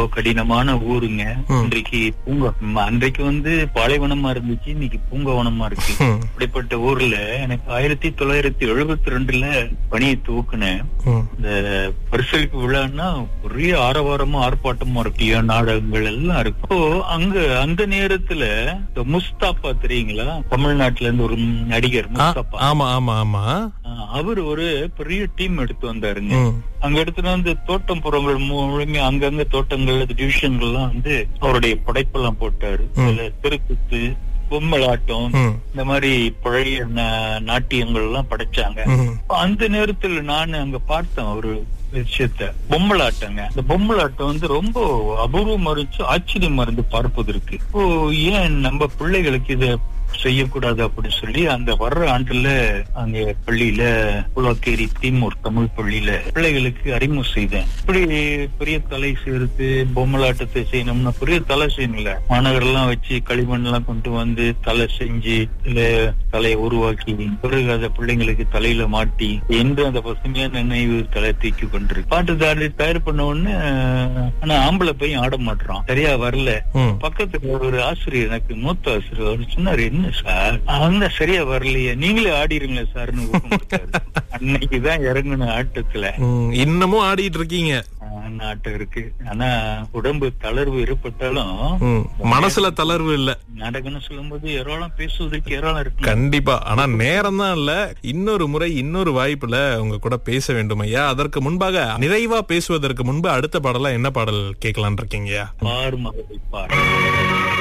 கடினமான ஊருங்க ம். இன்றைக்கு பூங்கா ம, அன்றைக்கு வந்து பாலைவனமா இருந்துச்சு இன்னைக்கு பூங்காவனமா இருக்கு ம், அப்படிப்பட்ட ஊர்ல எனக்கு ஆயிரத்தி தொள்ளாயிரத்தி எழுபத்தி ரெண்டுல பணியை துவக்குனேன் ம், இந்த பரிசளிப்பு விழான்னா பெரிய ஆரவாரமும் ஆர்ப்பாட்டமும் இருக்கு ஏன் நாடகங்கள் எல்லாம் இருக்கும் அப்போ அங்க அந்த நேரத்துல இந்த முஸ்தாபா தெரியுங்களா தமிழ்நாட்டுல இருந்து ஒரு நடிகர் ஆ, முஸ்தாபா ஆமா ஆமா ஆமா ஆ, அவர் ஒரு பெரிய டீம் எடுத்து வந்தாருங்க ம், அங்க எடுத்துட்டு வந்து தோட்டம் புறங்கள் முழுமையா அங்கங்க தோட்டங்கள் டிவிஷன்கள்லாம் வந்து அவருடைய படைப்பெல்லாம் போட்டாரு ம். அதுல தெருக்குத்து பொம்மலாட்டம் ம், இந்த மாதிரி பழைய நா- நாட்டியங்கள் எல்லாம் படைச்சாங்க ம், அந்த நேரத்துல நான் அங்க பார்த்தேன் ஒரு விஷயத்த பொம்மலாட்டங்க இந்த பொம்மலாட்டம் வந்து ரொம்ப அபூர்வமா இருந்துச்சு ஆச்சரியமா இருந்து பார்ப்பதற்கு இப்போ ஏன் நம்ம பிள்ளைகளுக்கு இத செய்யக்கூடாது அப்படின்னு சொல்லி அந்த வர்ற ஆண்டுல அங்க பள்ளியில புலாக்கேரி தீமூர் தமிழ் பள்ளியில பிள்ளைகளுக்கு அறிமுகம் செய்தேன் இப்படி பெரிய தலை சேர்த்து பொம்மலாட்டத்தை செய்யணும்னா பெரிய தலை செய்யணும்ல மாணவர் எல்லாம் வச்சு களிமண் எல்லாம் கொண்டு வந்து தலை செஞ்சு இல்ல தலையை உருவாக்கி பிறகு அதை பிள்ளைங்களுக்கு தலையில மாட்டி என்று அந்த பசுமையான நினைவு தலை தூக்கி கொண்டிருக்கு பாட்டு தாடி தயார் பண்ண உடனே ஆனா ஆம்பளை பையன் ஆட மாட்டான் சரியா வரல ம். பக்கத்துல ஒரு ஆசிரியர் எனக்கு மூத்த ஆசிரியர் அவர் சொன்னாரு என்ன சார் அவங்க சரியா வரலையே நீங்களே ஆடிருங்களே சார்னு ஊக்கம் கொடுத்தாரு. அன்னைக்குதான் இறங்குன ஆட்டத்துல ம், இன்னமும் ஆடிட்டு இருக்கீங்க ஆஹ், ஆட்டம் இருக்கு ஆனா உடம்பு தளர்வு ஏற்பட்டாலும் ம், மனசுல தளர்வு இல்ல நாடகம்னு சொல்லும்போது ஏராளம் பேசுவதற்கு ஏராளம் இருக்கு கண்டிப்பா ஆனா நேரம் தான் இல்ல இன்னொரு முறை இன்னொரு வாய்ப்புல உங்க கூட பேச வேண்டும் ஐயா அதற்கு முன்பாக நிறைவா பேசுவதற்கு முன்பு அடுத்த பாடலா என்ன பாடல் கேட்கலான் இருக்கீங்கயா பார் மகளை பார்